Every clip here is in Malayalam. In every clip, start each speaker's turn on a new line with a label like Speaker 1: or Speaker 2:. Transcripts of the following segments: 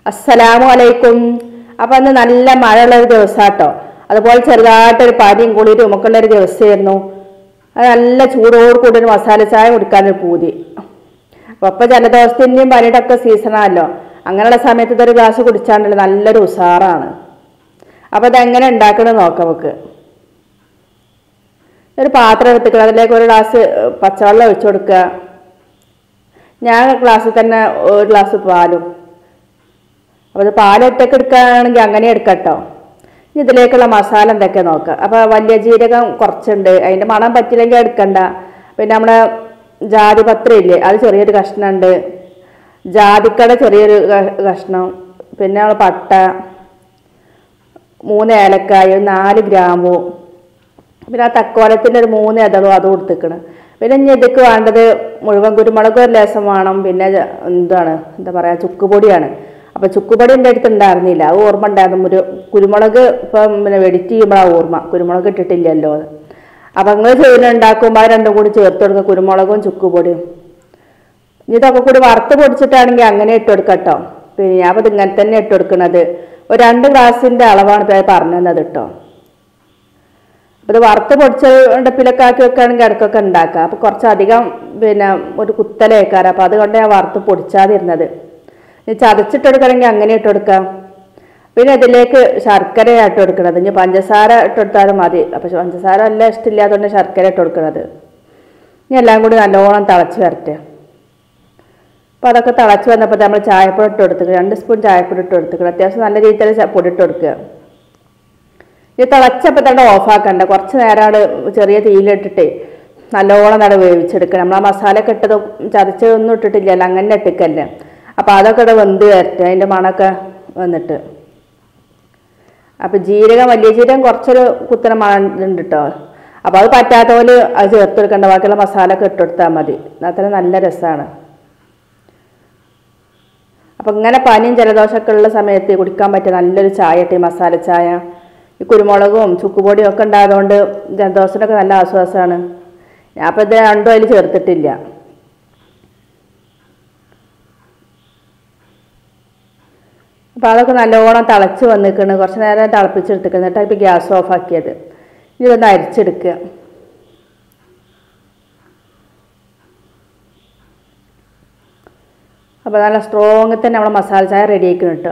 Speaker 1: അസ്സലാമു അലൈക്കും അപ്പൊ അന്ന് നല്ല മഴയുള്ള ഒരു ദിവസാട്ടോ അതുപോലെ ചെറുതായിട്ടൊരു പനിയും കുളിരും ഒക്കെ ഉള്ള ഒരു ദിവസമായിരുന്നു അത് നല്ല ചൂടോട് കൂടി ഒരു മസാല ചായ കുടിക്കാനൊരു പൂതി അപ്പൊ ഇപ്പൊ ജലദോഷത്തിന്റെയും പനിയുടെ ഒക്കെ സീസണാണല്ലോ അങ്ങനെയുള്ള സമയത്ത് ഇതൊരു ഗ്ലാസ് കുടിച്ചാണ്ടല്ലോ നല്ലൊരു ഉഷാറാണ് അപ്പൊ ഇതെങ്ങനെ ഉണ്ടാക്കണം നോക്കാം നമുക്ക് ഒരു പാത്രം എടുത്തിക്കുക അതിലേക്ക് ഒരു ഗ്ലാസ് ഏഹ്, പച്ചവെള്ളം ഒഴിച്ചു കൊടുക്കുക ഞാൻ ഗ്ലാസ്സിൽ തന്നെ ഒരു ഗ്ലാസ് പാലും അപ്പോൾ ഇത് പാൽ ഒറ്റക്ക് എടുക്കുകയാണെങ്കിൽ അങ്ങനെ എടുക്കട്ടോ ഇനി ഇതിലേക്കുള്ള മസാല എന്തൊക്കെ നോക്കാം അപ്പോൾ വലിയ ജീരകം കുറച്ചുണ്ട് അതിൻ്റെ മണം പറ്റില്ലെങ്കിൽ എടുക്കണ്ട പിന്നെ നമ്മുടെ ജാതിപത്രം ഇല്ലേ അത് ചെറിയൊരു കഷ്ണമുണ്ട് ജാതിക്കട ചെറിയൊരു ക- കഷ്ണം പിന്നെ നമ്മളെ പട്ട മൂന്ന് ഏലക്കായ ഒരു നാല് ഗ്രാമ്പു പിന്നെ ആ തക്കോലത്തിൻ്റെ ഒരു മൂന്ന് ഇതളും അത് കൊടുത്തിക്കണം പിന്നെ ഇനി ഇതൊക്കെ വേണ്ടത് മുഴുവൻ കുരുമുളക് ഒരു ലേശം വേണം പിന്നെ ജ- എന്താണ് എന്താ പറയുക ചുക്കുപൊടിയാണ് അപ്പോൾ ചുക്കുപൊടി എൻ്റെ അടുത്ത് ഉണ്ടായിരുന്നില്ല അത് ഓർമ്മ ഉണ്ടായിരുന്നു ഒരു കുരുമുളക് ഇപ്പം പിന്നെ വെടിറ്റ് ചെയ്യുമ്പോഴാണ് ഓർമ്മ കുരുമുളക് ഇട്ടിട്ടില്ലല്ലോ അത് അപ്പം നിങ്ങൾ ചെയ്യുന്ന ഉണ്ടാക്കുമ്പോൾ അത് രണ്ടും കൂടി ചേർത്ത് കൊടുക്കുക കുരുമുളകും ചുക്കുപൊടിയും ഇനി ഇതൊക്കെ കൂടി വറുത്ത് പൊടിച്ചിട്ടാണെങ്കിൽ അങ്ങനെ ഇട്ട് കൊടുക്കട്ടോ പിന്നെ ഞാൻ അപ്പം ഇങ്ങനെ തന്നെ ഇട്ട് കൊടുക്കണത് ഒരു രണ്ട് ഗ്ലാസിൻ്റെ അളവാണ് ഇപ്പം പറഞ്ഞു തന്നത് കേട്ടോ അപ്പോൾ ഇത് വറുത്ത് പൊടിച്ച് ഡപ്പിലൊക്കെ ആക്കി വെക്കുകയാണെങ്കിൽ ഇടയ്ക്കൊക്കെ ഉണ്ടാക്കാം അപ്പോൾ കുറച്ചധികം പിന്നെ ഒരു കുത്തലേക്കാരം അപ്പോൾ അതുകൊണ്ട് ഞാൻ വറുത്ത് പൊടിച്ചാതിരുന്നത് ഇനി ചതച്ചിട്ടെടുക്കണമെങ്കിൽ അങ്ങനെ ഇട്ട് കൊടുക്കാം പിന്നെ ഇതിലേക്ക് ശർക്കര ഇട്ട് കൊടുക്കണത് ഇനി പഞ്ചസാര ഇട്ട് കൊടുത്താലും മതി അപ്പോൾ പഞ്ചസാര എല്ലാം ഇഷ്ടമില്ലാത്തതുകൊണ്ട് ശർക്കര ഇട്ട് കൊടുക്കണത് ഇനി എല്ലാം കൂടി നല്ലോണം തിളച്ച് വരട്ടെ അപ്പോൾ അതൊക്കെ തിളച്ച് വന്നപ്പോൾ നമ്മൾ ചായപ്പൊടി ഇട്ട് കൊടുത്തിട്ട് രണ്ട് സ്പൂൺ ചായപ്പൊടി ഇട്ട് കൊടുത്തിട്ട് അത്യാവശ്യം നല്ല രീതിയിൽ ച- പൊടി ഇട്ട് കൊടുക്കുക ഇത് തിളച്ചപ്പോൾ തന്നെ ഓഫാക്കണ്ട കുറച്ച് നേരം അവിടെ ചെറിയ തീയിലിട്ടിട്ട് നല്ലോണം നട വേവിച്ചെടുക്കണം നമ്മൾ ആ മസാല ഒക്കെ ഇട്ടത് ചതച്ചതൊന്നും ഇട്ടിട്ടില്ലല്ലോ അങ്ങനെ ഇട്ടിക്കല്ലേ അപ്പോൾ അതൊക്കെ ഇവിടെ വെന്ത് വരട്ടെ അതിൻ്റെ മണമൊക്കെ വന്നിട്ട് അപ്പോൾ ജീരകം വലിയ ജീരകം കുറച്ചൊരു കുത്തന മണം ഉണ്ട് കേട്ടോ അപ്പോൾ അത് പറ്റാത്ത പോലെ അത് ചേർത്ത് കൊടുക്കണ്ട ബാക്കിയുള്ള മസാല ഒക്കെ ഇട്ട് കൊടുത്താൽ മതി അത്ര നല്ല രസമാണ് അപ്പം ഇങ്ങനെ പനിയും ജലദോഷമൊക്കെ ഉള്ള സമയത്ത് കുടിക്കാൻ പറ്റിയ നല്ലൊരു ചായ ഇട്ട് ഈ മസാല ചായ ഈ കുരുമുളകും ചുക്കുപൊടിയും ഒക്കെ ഉണ്ടായതുകൊണ്ട് ജലദോഷത്തിനൊക്കെ നല്ല ആശ്വാസമാണ് ഞാൻ അപ്പം ഇത് രണ്ടും അതിൽ ചേർത്തിട്ടില്ല അപ്പോൾ അതൊക്കെ നല്ലോണം തിളച്ച് വന്നിരിക്കണ് കുറച്ച് നേരം തിളപ്പിച്ചെടുത്തിക്കണം എന്നിട്ടാണ് ഇപ്പോൾ ഗ്യാസ് ഓഫ് ആക്കിയത് ഇനി ഇതൊന്ന് അരിച്ചെടുക്കുക അപ്പോൾ നല്ല സ്ട്രോങ്ങിൽ തന്നെ നമ്മളെ മസാല ചായ റെഡി ആക്കണം കേട്ടോ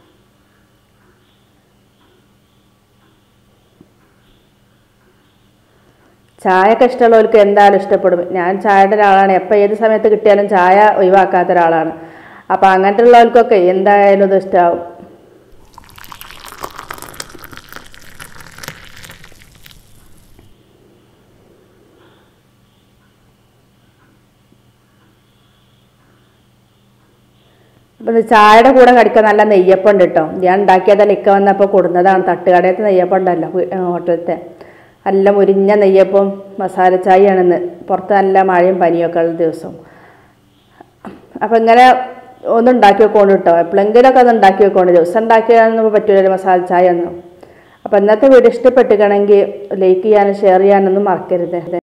Speaker 1: ചായ ഒക്കെ ഇഷ്ടമുള്ളവർക്ക് എന്തായാലും ഇഷ്ടപ്പെടും ഞാൻ ചായയുടെ ഒരാളാണ് എപ്പോൾ ഏത് സമയത്ത് കിട്ടിയാലും ചായ ഒഴിവാക്കാത്ത ഒരാളാണ് അപ്പോൾ അങ്ങനത്തെ ഉള്ളവർക്കൊക്കെ എന്തായാലും ഇത് ഇഷ്ടമാവും അപ്പം ഇത് ചായയുടെ കൂടെ കടിക്കാൻ നല്ല നെയ്യപ്പം ഉണ്ട് കേട്ടോ ഞാൻ ഉണ്ടാക്കിയതല്ല ഇക്ക വന്നപ്പോൾ കൊടുന്നതാണ് തട്ടുകടയത്തെ നെയ്യപ്പം ഉണ്ടല്ലോ ഹു- ഏ, ഹോട്ടലത്തെ നല്ല മുരിഞ്ഞ നെയ്യപ്പം മസാല ചായയാണെന്ന് പുറത്ത് നല്ല മഴയും പനിയൊക്കെ ഉള്ള ദിവസം അപ്പം ഇങ്ങനെ ഒന്ന് ഉണ്ടാക്കി വെക്കൊണ്ട് കേട്ടോ എപ്പോഴെങ്കിലുമൊക്കെ അത് ഉണ്ടാക്കി വെക്കൊണ്ട് ദിവസം ഉണ്ടാക്കിയാലൊന്നും പറ്റൂലല്ലോ മസാല ചായ ഒന്നും അപ്പം ഇന്നത്തെ വീഡിയോ ഇഷ്ടപ്പെട്ടിക്കണമെങ്കിൽ ലൈക്ക് ചെയ്യാനും ഷെയർ ചെയ്യാനൊന്നും മറക്കരുത്